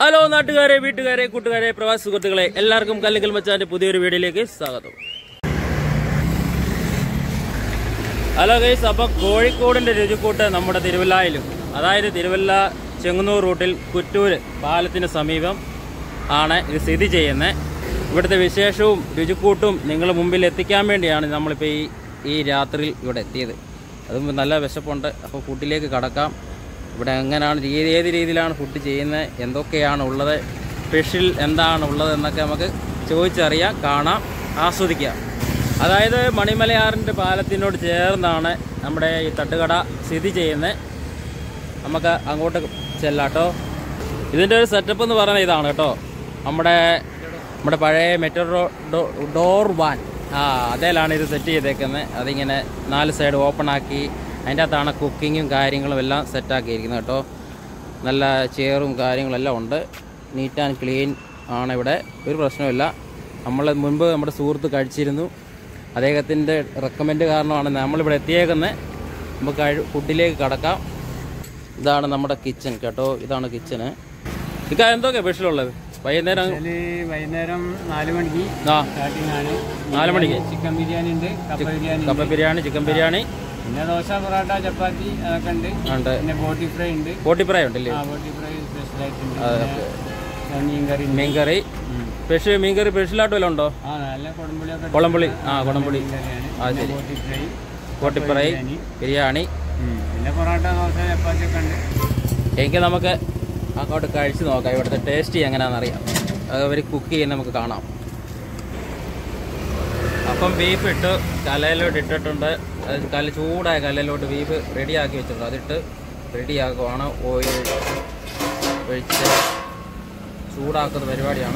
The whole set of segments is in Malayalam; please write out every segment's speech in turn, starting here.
ഹലോ നാട്ടുകാരെ വീട്ടുകാരെ കൂട്ടുകാരെ പ്രവാസി സുഹൃത്തുക്കളെ എല്ലാവർക്കും കല്ലിക്കൽ മച്ചാന്റെ പുതിയൊരു വീഡിയോയിലേക്ക് സ്വാഗതം ഹലോ ഗൈസ് അപ്പൊ കോഴിക്കോടിന്റെ രുചിക്കൂട്ട് നമ്മുടെ തിരുവല്ലായിലും അതായത് തിരുവല്ല ചെങ്ങന്നൂർ റൂട്ടിൽ കുറ്റൂര് പാലത്തിന് സമീപം ആണ് ഇത് സ്ഥിതി ചെയ്യുന്നത് ഇവിടുത്തെ വിശേഷവും രുചിക്കൂട്ടും നിങ്ങൾ മുമ്പിൽ എത്തിക്കാൻ വേണ്ടിയാണ് നമ്മളിപ്പോൾ ഈ ഈ രാത്രിയിൽ ഇവിടെ എത്തിയത് അതും നല്ല വിശപ്പുണ്ട് അപ്പോൾ ഫുഡിലേക്ക് കടക്കാം ഇവിടെ എങ്ങനെയാണ് രീതി ഏത് രീതിയിലാണ് ഫുഡ് ചെയ്യുന്നത് എന്തൊക്കെയാണ് ഉള്ളത് സ്പെഷ്യൽ എന്താണ് ഉള്ളത് എന്നൊക്കെ നമുക്ക് ചോദിച്ചറിയാം കാണാം ആസ്വദിക്കാം അതായത് മണിമലയാറിൻ്റെ പാലത്തിനോട് ചേർന്നാണ് നമ്മുടെ ഈ തട്ടുകട സ്ഥിതി ചെയ്യുന്നത് നമുക്ക് അങ്ങോട്ട് ചെല്ലാട്ടോ ഇതിൻ്റെ ഒരു സെറ്റപ്പ് എന്ന് പറയുന്നത് ഇതാണ് കേട്ടോ നമ്മുടെ നമ്മുടെ പഴയ മെട്രോ ഡോർ വാൻ ആ അതേലാണ് ഇത് സെറ്റ് ചെയ്തേക്കുന്നത് അതിങ്ങനെ നാല് സൈഡ് ഓപ്പൺ ആക്കി അതിൻ്റെ അകത്താണ് കുക്കിങ്ങും കാര്യങ്ങളും എല്ലാം സെറ്റാക്കിയിരിക്കുന്നത് കേട്ടോ നല്ല ചെയറും കാര്യങ്ങളും എല്ലാം ഉണ്ട് നീറ്റ് ആൻഡ് ക്ലീൻ ആണ് ഇവിടെ ഒരു പ്രശ്നമില്ല നമ്മൾ മുൻപ് നമ്മുടെ സുഹൃത്ത് കഴിച്ചിരുന്നു അദ്ദേഹത്തിൻ്റെ റെക്കമെൻഡ് കാരണമാണ് നമ്മളിവിടെ എത്തിയേക്കുന്നത് നമുക്ക് കഴി- ഫുഡിലേക്ക് കടക്കാം ഇതാണ് നമ്മുടെ കിച്ചൺ കേട്ടോ ഇതാണ് കിച്ചണ് ഇക്ക എന്തൊക്കെയാണ് സ്പെഷ്യലുള്ളത് വൈകുന്നേരം ഇതില് വൈകുന്നേരം നാല് മണിക്ക് ആ സ്റ്റാർട്ടിംഗ് ആണ് നാല് മണിക്ക് ചിക്കൻ ബിരിയാണി ഉണ്ട് കപ്പ ബിരിയാണി കപ്പ ബിരിയാണി ചിക്കൻ ബിരിയാണി പിന്നെ ദോശ പൊറോട്ട ചപ്പാത്തി അതൊക്കെ ഉണ്ട് ഉണ്ട് പിന്നെ ബോട്ടി ഫ്രൈ ഉണ്ട് കോട്ടിപ്രായ ഉണ്ടല്ലേ ആ ബോട്ടി ഫ്രൈ സ്പെഷ്യൽ ആയിട്ടുണ്ട് ആ, പിന്നെ മീൻ കറി ഉണ്ട് മീൻകറി സ്പെഷ്യൽ മീൻകറി സ്പെഷ്യലായിട്ട് വല്ലതും ഉണ്ടോ ആ നല്ല കുടംപുളിയൊക്കെ ഇട്ട് കുളമ്പുളി ആ കുളമ്പുളി മീൻ കറിയാണ് ആ പിന്നെ ശരി ബോട്ടി ഫ്രൈ കോട്ടിപ്രായി ബിരിയാണി. ബിരിയാണി ഉം. പിന്നെ പൊറോട്ട ദോശ ചപ്പാത്തി ഒക്കെ ഉണ്ട് എനിക്ക് നമുക്ക് അങ്ങോട്ട് കഴിച്ച് നോക്കാം ഇവിടുത്തെ ടേസ്റ്റ് എങ്ങനെയാണെന്ന് അറിയാം അത് അവർ കുക്ക് ചെയ്യുന്ന നമുക്ക് കാണാം അപ്പം ബീഫ് ഇട്ട് കലയിലോട്ട് ഇട്ടിട്ടുണ്ട് അത് കല ചൂടായ കലയിലോട്ട് ബീഫ് റെഡിയാക്കി വെച്ചിട്ടുണ്ട് അതിട്ട് റെഡിയാക്കുവാണ് ഓയിൽ ഒഴിച്ച് ചൂടാക്കുന്ന പരിപാടിയാണ്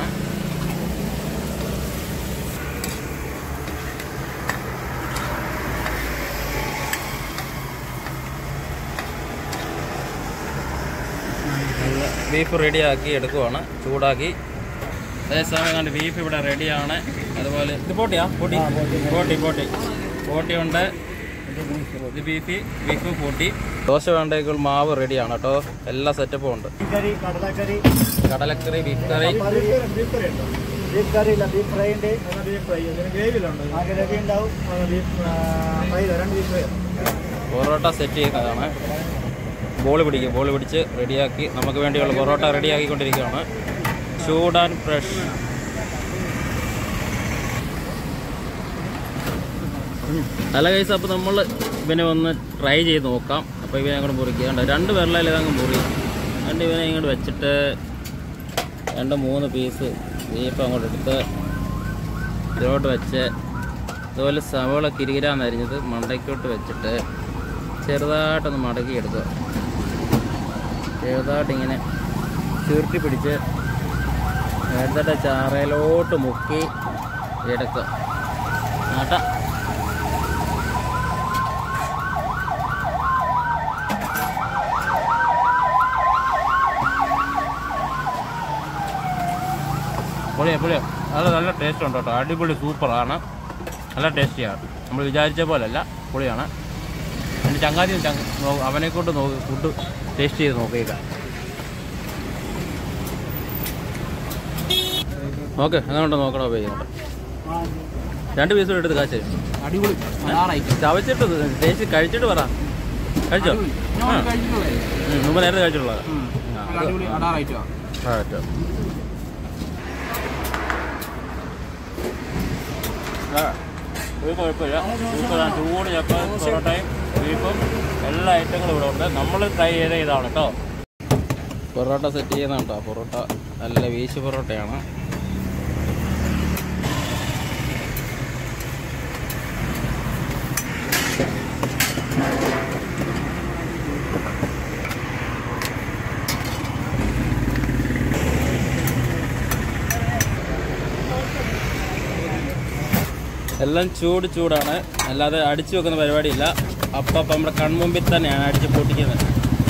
ബീഫ് റെഡിയാക്കി എടുക്കുവാണ് ചൂടാക്കി അതേസമയം കണ്ട് ബീഫ് ഇവിടെ റെഡിയാണ് അതുപോലെ ഇത് പോട്ടിയാ പോട്ടി പോട്ടി പോട്ടി പോട്ടി ഉണ്ട് ഇത് ബീഫ് ബീഫ് പോട്ടി ദോശ വേണ്ടെങ്കിൽ മാവ് റെഡിയാണ് കേട്ടോ എല്ലാ സെറ്റപ്പും ഉണ്ട് കറി കടലക്കറി കടലക്കറി ബീഫ് കറി ബീഫ് കറി ഉണ്ടോ ബീഫ് കറി ഇല്ല ബീഫ് ഫ്രൈ ഉണ്ട് ബീഫ് ഫ്രൈ ഗ്രേവിയിലുണ്ട് ആ ഗ്രേവി ഉണ്ടാവും ബീഫ് ഫ്രൈ രണ്ട് ബീഫ് ഫ്രൈ പൊറോട്ട സെറ്റ് ചെയ്യുന്നതാണ് ബോൾ പിടിക്കും ബോൾ പിടിച്ച് റെഡിയാക്കി നമുക്ക് വേണ്ടിയുള്ള പൊറോട്ട റെഡിയാക്കിക്കൊണ്ടിരിക്കുകയാണ് ചൂട് ആൻഡ് ഫ്രഷ് അല്ല കൈസ് അപ്പോൾ നമ്മൾ ഇവനെ ഒന്ന് ട്രൈ ചെയ്ത് നോക്കാം അപ്പോൾ ഇവനെ അങ്ങോട്ട് മുറിക്കുക രണ്ട് പേരിലായാലും ഇതങ്ങ് മുറി രണ്ട് ഇവനെ ഇങ്ങോട്ട് വെച്ചിട്ട് രണ്ട് മൂന്ന് പീസ് ബീഫ് അങ്ങോട്ട് എടുത്ത് ഇതിലോട്ട് വെച്ച് അതുപോലെ സവോള കിരികിരാന്ന് അരിഞ്ഞത് മണ്ടയ്ക്കോട്ട് വെച്ചിട്ട് ചെറുതായിട്ടൊന്ന് മടക്കി എടുക്കുക ചെറുതായിട്ട് ഇങ്ങനെ ചുരുട്ടി പിടിച്ച് എടുത്തിട്ട് ചാറയിലോട്ട് മുക്കി എടുക്കുക ആട്ടാ പൊളിയാ പൊളിയാ അത് നല്ല ടേസ്റ്റ് ഉണ്ട് കേട്ടോ അടിപൊളി സൂപ്പറാണ് നല്ല ടേസ്റ്റിയാണ് നമ്മൾ വിചാരിച്ച പോലല്ല പൊളിയാണ് എൻ്റെ ചങ്ങാതി ചങ്ങ നോ- അവനെ കൊണ്ട് നോക്കി ഫുഡ് ടേസ്റ്റ് ചെയ്ത് നോക്കിയേക്ക ഓക്കെ അങ്ങനെ നോക്കണോ പോയി ഇങ്ങോട്ട് രണ്ട് പീസ് എടുത്ത് കാശ് അടിപൊളി ചവച്ചിട്ട് ടേസ്റ്റ് കഴിച്ചിട്ട് പറ കഴിച്ചോ ആ. ഉം, മുമ്പ് നേരത്തെ കഴിച്ചിട്ടുള്ളതാ ആ, അത് അടിപൊളി അടാറായിട്ടോ ആ, പറ്റും. ആ, ഒരു കുഴപ്പമില്ല സൂപ്പറാണ് ചൂട് ചപ്പാത്തി പൊറോട്ടയും ബീഫും എല്ലാ ഐറ്റങ്ങളും ഇവിടെ ഉണ്ട് നമ്മൾ ട്രൈ ചെയ്ത ഇതാണ് കേട്ടോ പൊറോട്ട സെറ്റ് ചെയ്യുന്ന കേട്ടോ പൊറോട്ട നല്ല വീശ് പൊറോട്ടയാണ് എല്ലാം ചൂട് ചൂടാണ് അല്ലാതെ അടിച്ചു വെക്കുന്ന പരിപാടിയില്ല അപ്പം അപ്പം നമ്മുടെ കൺമുമ്പിൽ തന്നെയാണ് അടിച്ച് പൊട്ടിക്കുന്നത്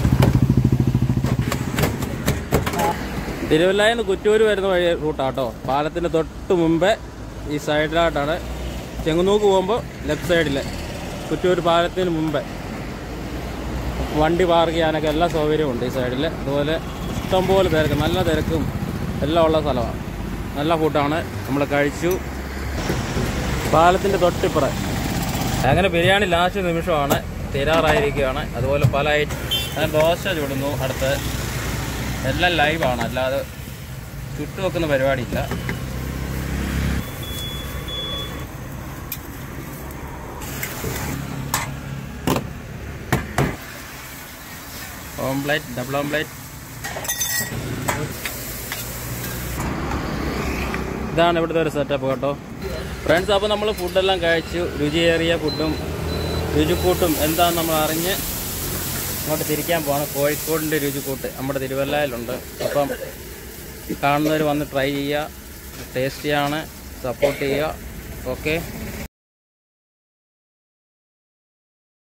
തിരുവല്ലയിൽ നിന്ന് കുറ്റൂർ വരുന്ന വഴി റൂട്ടാട്ടോ പാലത്തിൻ്റെ തൊട്ട് മുമ്പേ ഈ സൈഡിലായിട്ടാണ് ചെങ്ങന്നൂക്ക് പോകുമ്പോൾ ലെഫ്റ്റ് സൈഡിൽ കുറ്റൂർ പാലത്തിന് മുമ്പേ വണ്ടി പാർക്ക് ചെയ്യാനൊക്കെ എല്ലാ സൗകര്യവും ഉണ്ട് ഈ സൈഡിൽ അതുപോലെ ഇഷ്ടംപോലെ തിരക്ക് നല്ല തിരക്കും എല്ലാം ഉള്ള സ്ഥലമാണ് നല്ല ഫുഡാണ് നമ്മൾ കഴിച്ചു പാലത്തിൻ്റെ തൊട്ടിപ്പുറം അങ്ങനെ ബിരിയാണി ലാസ്റ്റ് നിമിഷമാണ് തീരാറായിരിക്കുകയാണ് അതുപോലെ പല ഐറ്റം ഞാൻ ദോശ ചുടുന്നു അടുത്ത് എല്ലാം ലൈവാണ് അല്ലാതെ ചുട്ടു വെക്കുന്ന പരിപാടിയില്ല ഓംപ്ലേറ്റ് ഡബിൾ ഓംപ്ലേറ്റ് ഇതാണ് ഇവിടുത്തെ ഒരു സെറ്റപ്പ് കേട്ടോ ഫ്രണ്ട്സ് അപ്പോൾ നമ്മൾ ഫുഡെല്ലാം കഴിച്ചു രുചിയേറിയ ഫുഡും രുചിക്കൂട്ടും എന്താണെന്ന് നമ്മൾ അറിഞ്ഞ് അങ്ങോട്ട് തിരിക്കാൻ പോവാണ് കോഴിക്കോടിൻ്റെ രുചിക്കൂട്ട് നമ്മുടെ തിരുവല്ലയിലുണ്ട് അപ്പം കാണുന്നവർ വന്ന് ട്രൈ ചെയ്യുക ടേസ്റ്റിയാണ് സപ്പോർട്ട് ചെയ്യുക ഓക്കെ